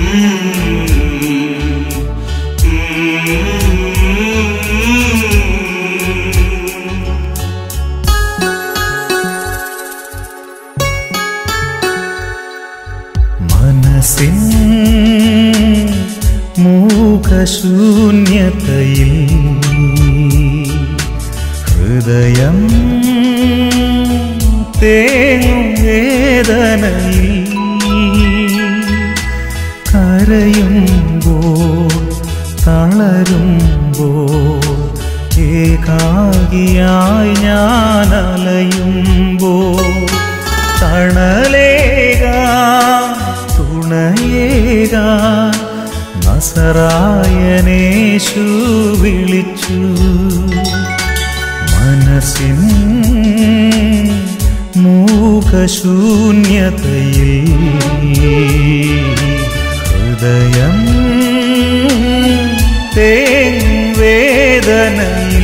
മനസ്സിൻ മൂകശൂന്യതയിൽ ഹൃദയം തേങ്ങും വേദനയിൽ കരയുമ്പോൾ തളരുമ്പോൾ ഏകാകിയായി ഞാൻ അലയുമ്പോൾ തണലേകാൻ തുണയേകാൻ നസറായനേശു വിളിച്ചു മനസ്സിൻ മൂകശൂന്യതയിൽ ഹൃദയം തേവേദനയിൽ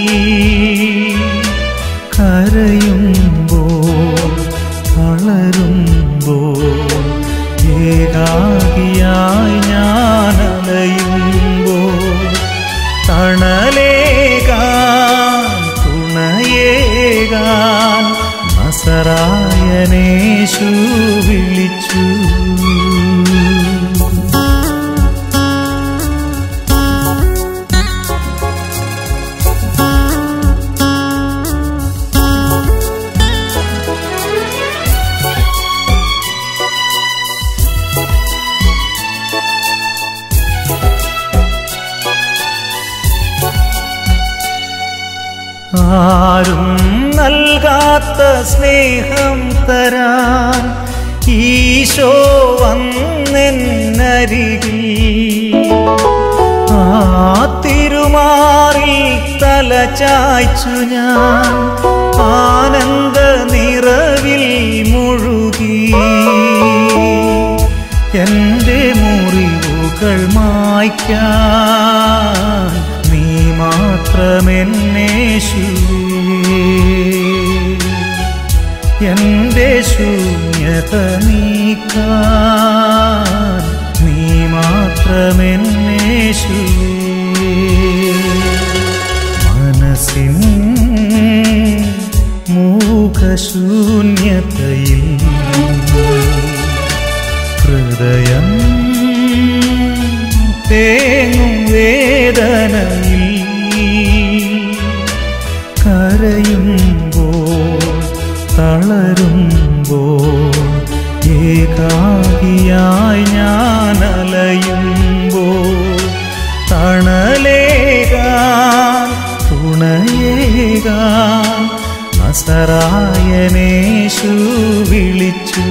കരയുമ്പോൾ തളരുമ്പോൾ ഏകാകിയായി ഞാൻ അലയുമ്പോൾ തണലേകാൻ തുണയേകാൻ നസറായനേശു വിളിച്ചു ആരും നൽകാത്ത സ്നേഹം തരാൻ ഈശോ വന്നെന്നരികിൽ ആ തിരുമാറിൽ തല ചായ്ച്ചു ഞാൻ ആനന്ദ നിറവിൽ മുഴുകി എൻ്റെ മുറിവുകൾ മായ്ക്കാൻ നീ മാത്രമെന്നേശുവേ എൻ്റെ ശൂന്യത നീക്കാൻ നീ മാത്രമെന്നേശുവേ മനസ്സിൻ മൂകശൂന്യതയിൽ ഹൃദയം തേങ്ങും വേദനയിൽ കരയുമ്പോൾ തളരുമ്പോൾ ഏകാകിയായി ഞാൻ അലയുമ്പോൾ തണലേകാൻ തുണയേകാൻ നസറായനേശു വിളിച്ചു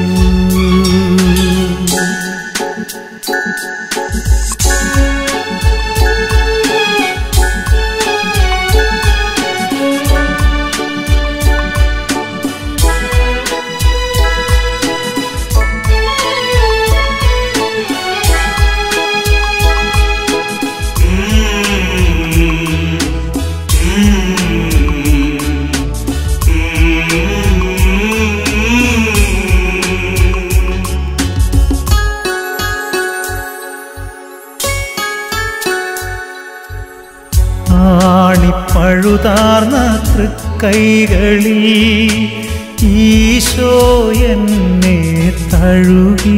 ആണിപ്പഴുതാർന്ന തൃക്കൈകളിൽ ഈശോ എന്നെ തഴുകി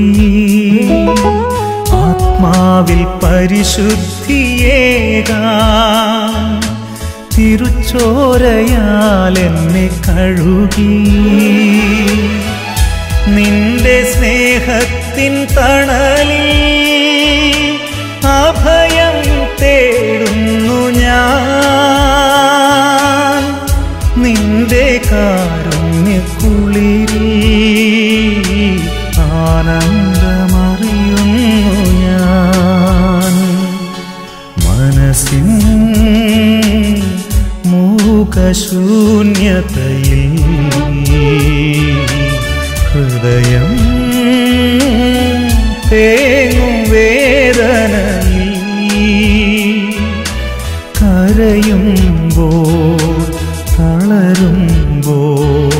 ആത്മാവിൽ പരിശുദ്ധിയേകാൻ തിരുച്ചോരയാൽ എന്നെ കഴുകി നിന്റെ സ്നേഹത്തിൻ തണലിൽ അഭയം തേടുന്നു ഞാൻ നിന്റെ കാരുണ്യക്കുളിരിൽ ആനന്ദമറിയുന്നു ഞാൻ മനസ്സിൻ മൂകശൂന്യതയിൽ ഹൃദയം തേങ്ങും വേദനയിൽ കരയുമ്പോൾ തളരുമ്പോൾ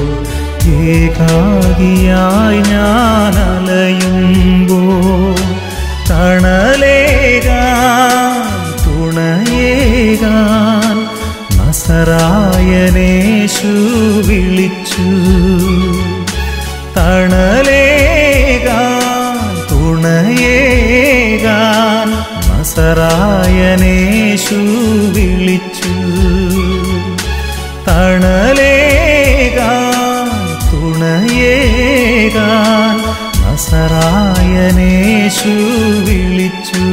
ഏകാകിയായി ഞാൻ അലയുമ്പോൾ നസറായനേശു വിളിച്ചു തണലേകാൻ തുണയേകാൻ നസറായനേശു വിളിച്ചു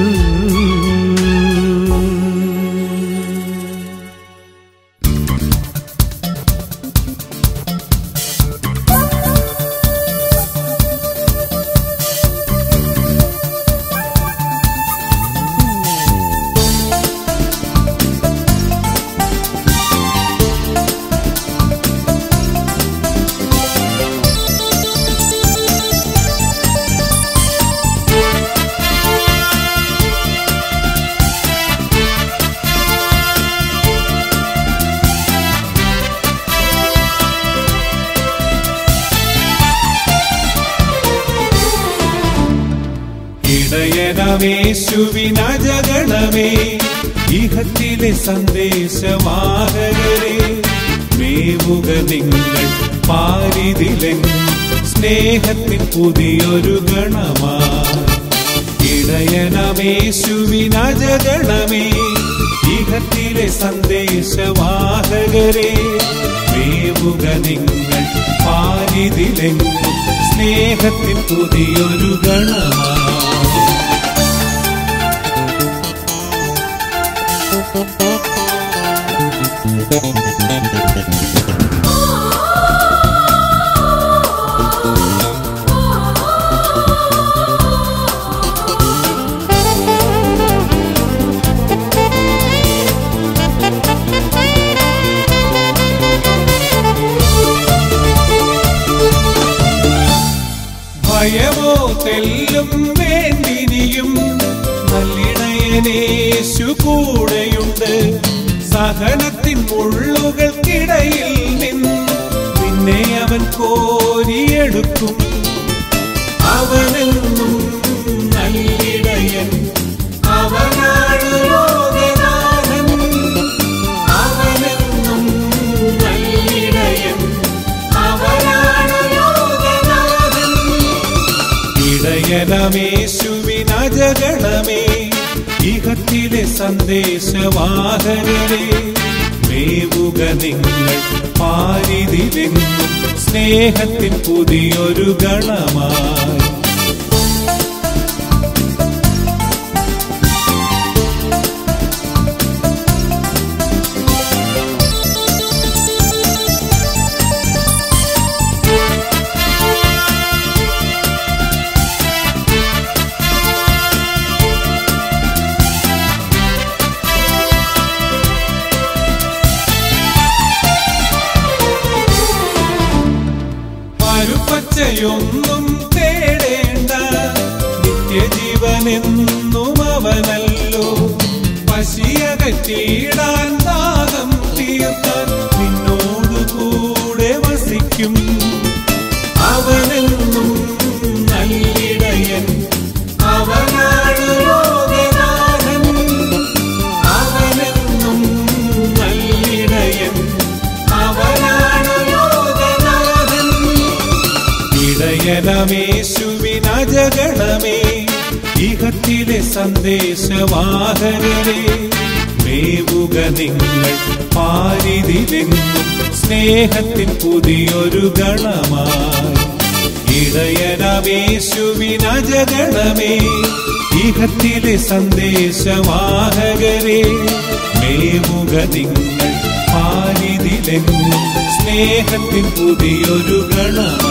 ഇടയനമേശുവിനജഗണമേ ഇഹത്തിലെ സന്ദേശവാഹകരെ മേവുക നിങ്ങൾ പാരിതിലെങ്ങും സ്നേഹത്തിൻ പുതിയൊരു ഗണമാ ഇടയനമേശുവിനജഗണമേ ഇഹത്തിലെ സന്ദേശവാഹകരെ മേവുക നിങ്ങൾ പാരിതിലെങ്ങും സ്നേഹത്തിൻ പുതിയൊരു ഗണമാ ഭയമോ തെല്ലും വേണ്ടിനിയും നല്ലിണയനേശു കൂടെയുണ്ട് സഹനത്തിൻ മുള്ളുകൾക്കിടയിൽ നിന്ന് നിന്നെ അവൻ കോരിയെടുക്കും അവനെന്നും നല്ലിടയൻ അവനാണ് ലോകനാഥൻ അവനെന്നും നല്ലിടയൻ അവനാണ് ലോകനാഥൻ ഇടയനമേശുവിനജഗണമേ ഇഹത്തിലെ സന്ദേശവാഹകരെ മേവുക നിങ്ങൾ പാരിതിലെങ്ങും സ്നേഹത്തിൻ പുതിയൊരു ഗണമായി പരുപ്പച്ചയൊന്നും തേടേണ്ട നിത്യജീവനെന്നും അവനല്ലോ പശിയകറ്റിയിടാൻ ദാഹം തീർത്താൻ നിന്നോട് കൂടെ വസിക്കും അവനെന്നും നല്ലിടയൻ അവനാണ് ലോകനാഥൻ അവനെന്നും നല്ലിടയൻ അവനാണ് ലോകനാഥൻ ഇടയനമേശുവിനജഗണമേ ഇഹത്തിലെ സന്ദേശവാഹകരെ മേവുക നിങ്ങൾ പാരിതിലെങ്ങും സ്നേഹത്തിൻ പുതിയൊരു ഗണമായി ഇടയനമേശുവിനജഗണമേ ഇഹത്തിലെ സന്ദേശവാഹകരെ മേവുക നിങ്ങൾ പാരിതിലെങ്ങും സ്നേഹത്തിൻ പുതിയൊരു ഗണമായി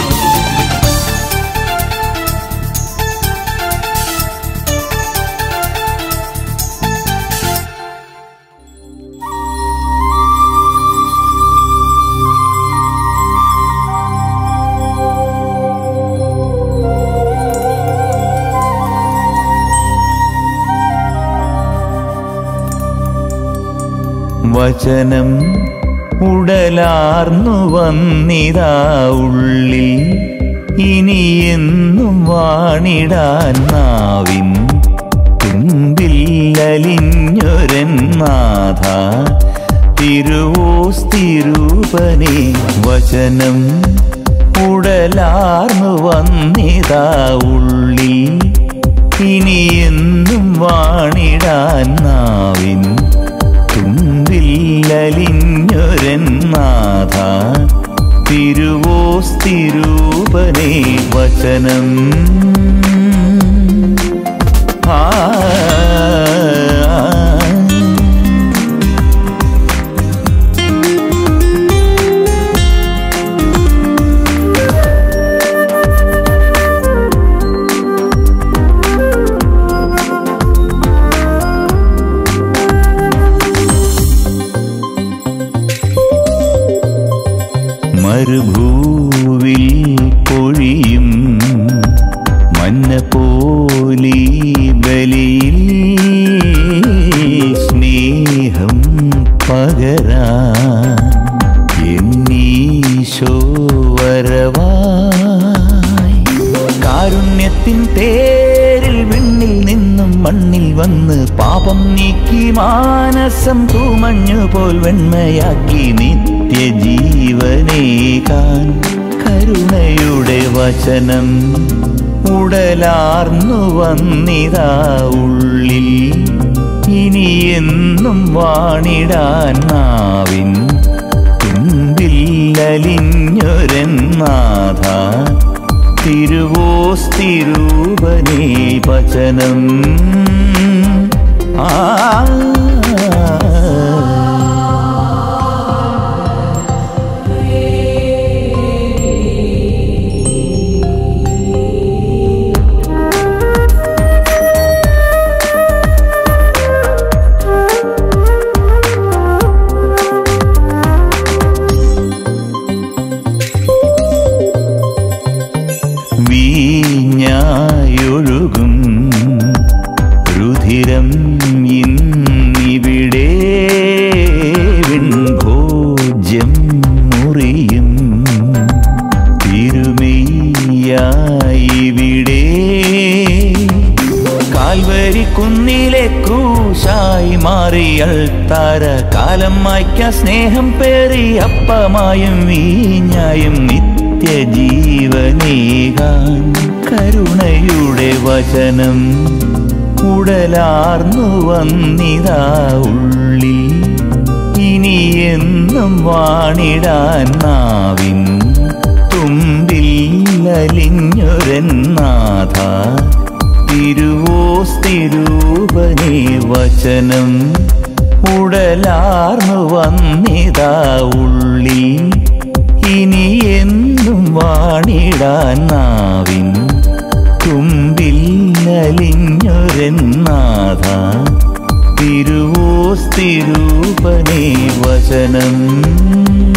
വചനം ഉടലാർന്നു വന്നിതാ ഉള്ളിൽ ഇനിയെന്നും വാണിടാൻ നാവിൻ തുമ്പില്ലലിഞ്ഞൊരൻ നാഥ തിരുവോസ്തിരൂപനെ വചനം ഉടലാർന്നു വന്നിതാ ഉള്ളിൽ ഇനിയെന്നും വാണിടാൻ നാവിൻ തുമ്പില്ലലിഞ്ഞൊരൻ നാഥ തിരുവോസ്തിരൂപനേ വചനം ആ മരുഭൂവിൽ പൊഴിയും മഞ്ഞ പോലി ബലിയിൽ സ്നേഹം പകരാ എന്നീശോ വരവായി കാരുണ്യത്തിൻ പേരിൽ വിണ്ണിൽ നിന്നും മണ്ണിൽ വന്ന് പാപം നീക്കി മാനസം തൂമഞ്ഞു പോൽ വെണ്മയാക്കി നിത്യജീവനേകാൻ കരുണയുടെ വചനം ഉടലാർന്നു വന്നിതാ ഉള്ളിൽ ഇനിയെന്നും വാണിടാൻ നാവിൻ തുമ്പില്ലലിഞ്ഞൊരൻ നാഥ തിരുവോസ്തിരൂപനേ വചനം ആ വീഞ്ഞായൊഴുകും രുധിരം ഇന്നിവിടെ വിൺഭോജ്യം മുറിയും തിരുമയ്യായിവിടെ കാൽവരി കുന്നിലെ ക്രൂശായി മാറിയൾ താര കാലം മായ്ക്ക സ്നേഹം പേറി അപ്പമായും വീഞ്ഞായും നിത്യജീവനേകാൻ കരുണയുടെ വചനം ഉടലാർന്നു വന്നിതാ ഉള്ളിൽ ഇനിയെന്നും വാണിടാൻ നാവിൻ തുമ്പിൽ അലിഞ്ഞൊരൻ നാഥ തിരുവോസ്തിരൂപനേ വചനം ഉടലാർന്നു വന്നിതാ ഉള്ളിൽ ഇനിയെന്നും വാണിടാൻ നാവിൻ തുമ്പിൽ അലിഞ്ഞൊരൻ നാഥ തിരുവോസ്തിരൂപനേ വചനം